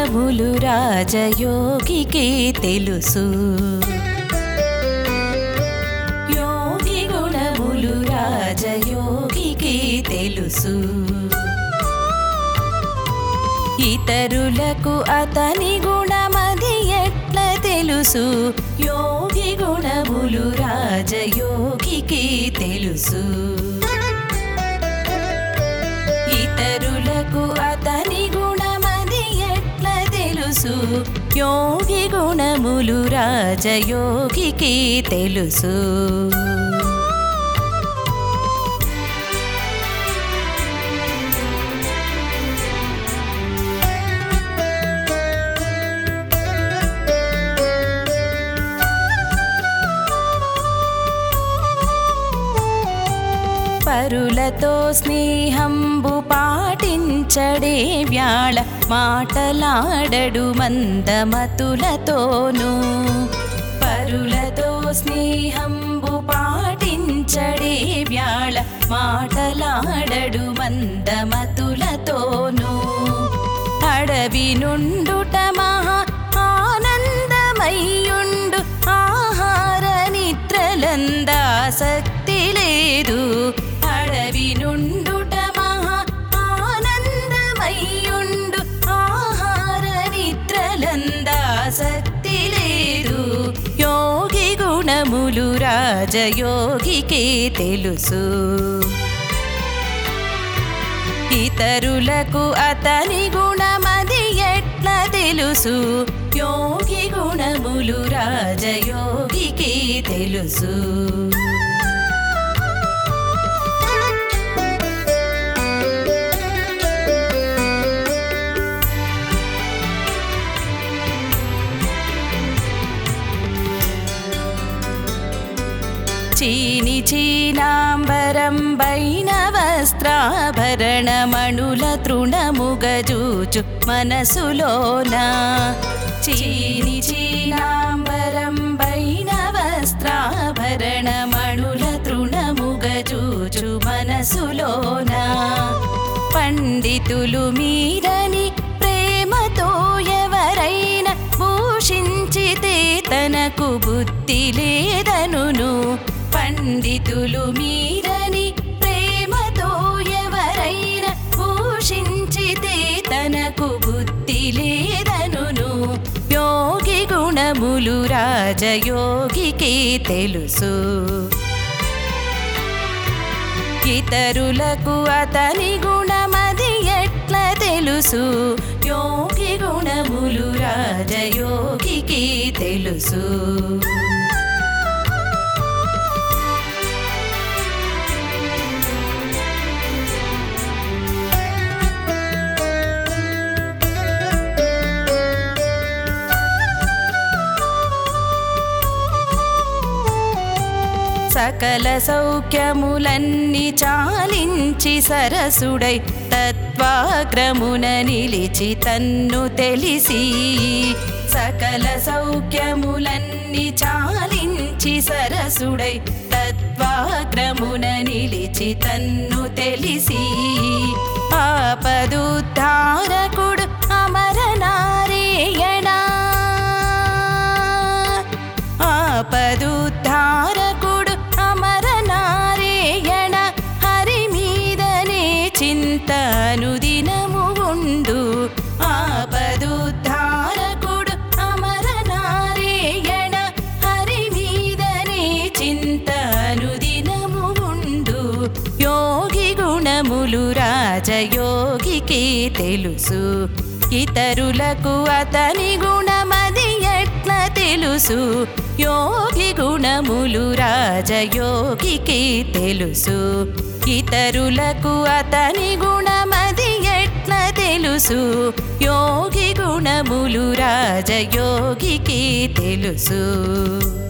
గుణములు రాజయోగికి తెలుసు యోగి గుణములు రాజయోగికి తెలుసు ఇతరులకు అతని గుణమది ఎట్ల తెలుసు యోగి గుణములు రాజయోగికి తెలుసు ఇతరులకు అతని గుణమది ఎట్ల తెలుసు యోగి గుణములు రాజయోగికి తెలుసు పరులతో స్నేహంబు పాటించడే వ్యాళ మాటలాడడు మందమతులతోనూ పరులతో స్నేహంబు పాటించడే వ్యాళ మాటలాడడు మందమతులతోనూ అడవి నుండుట మహా ఆనందమయ్యుండు ఆహార నిద్రలందాసక్తి లేదు అడవి నుండుట మహా ఆనందమయ్యుండు ఆహార నిద్రలందాసక్తి లేదు యోగి గుణములు రాజయోగికి తెలుసు ఇతరులకు అతని గుణమది ఎట్ల తెలుసు యోగి గుణములు రాజయోగికి తెలుసు చీని చీనాంబరం బైన వస్త్రాభరణమణుల తృణముగజూచు మనసులోన చీని చీనాంబరం బైన వస్త్రాభరణమణుల తృణముగజూచు మనసులోన పండితులు మీరని ప్రేమతో ఎవరైనా భూషించితే తనకు బుద్ధి లేదనును పండితులు మీరని ప్రేమతో ఎవరైనా భూషించితే తనకు బుద్ధి లేదనును యోగి గుణములు రాజయోగికి తెలుసు ఇతరులకు అతని గుణమది ఎట్ల తెలుసు యోగి గుణములు రాజయోగికి తెలుసు సకల సౌఖ్యములన్నీ చాలించి సరసుడై తత్వాగ్రమున నిలిచి తన్ను తెలిసి సకల సౌఖ్యములన్నీ చాలించి సరసుడై తత్వాగ్రమున నిలిచి తన్ను తెలిసి ఆపదుద్ధారకుడు అమర నారాయణ ఆపదుద్ధారకుడు అమర నారాయణ హరి మీదనే చింతను దినము ఉండు ఆపదుద్ధారకుడు అమర నారాయణ హరి మీదనే చింతను దినము ఉండు యోగి గుణములు రాజయోగికి తెలుసు ఇతరులకు అతని గుణమది ఎట్ల తెలుసు యోగి గుణములు రాజయోగికి తెలుసు ఇతరులకు అతని గుణమది ఎట్ల తెలుసు యోగి గుణములు రాజయోగికి తెలుసు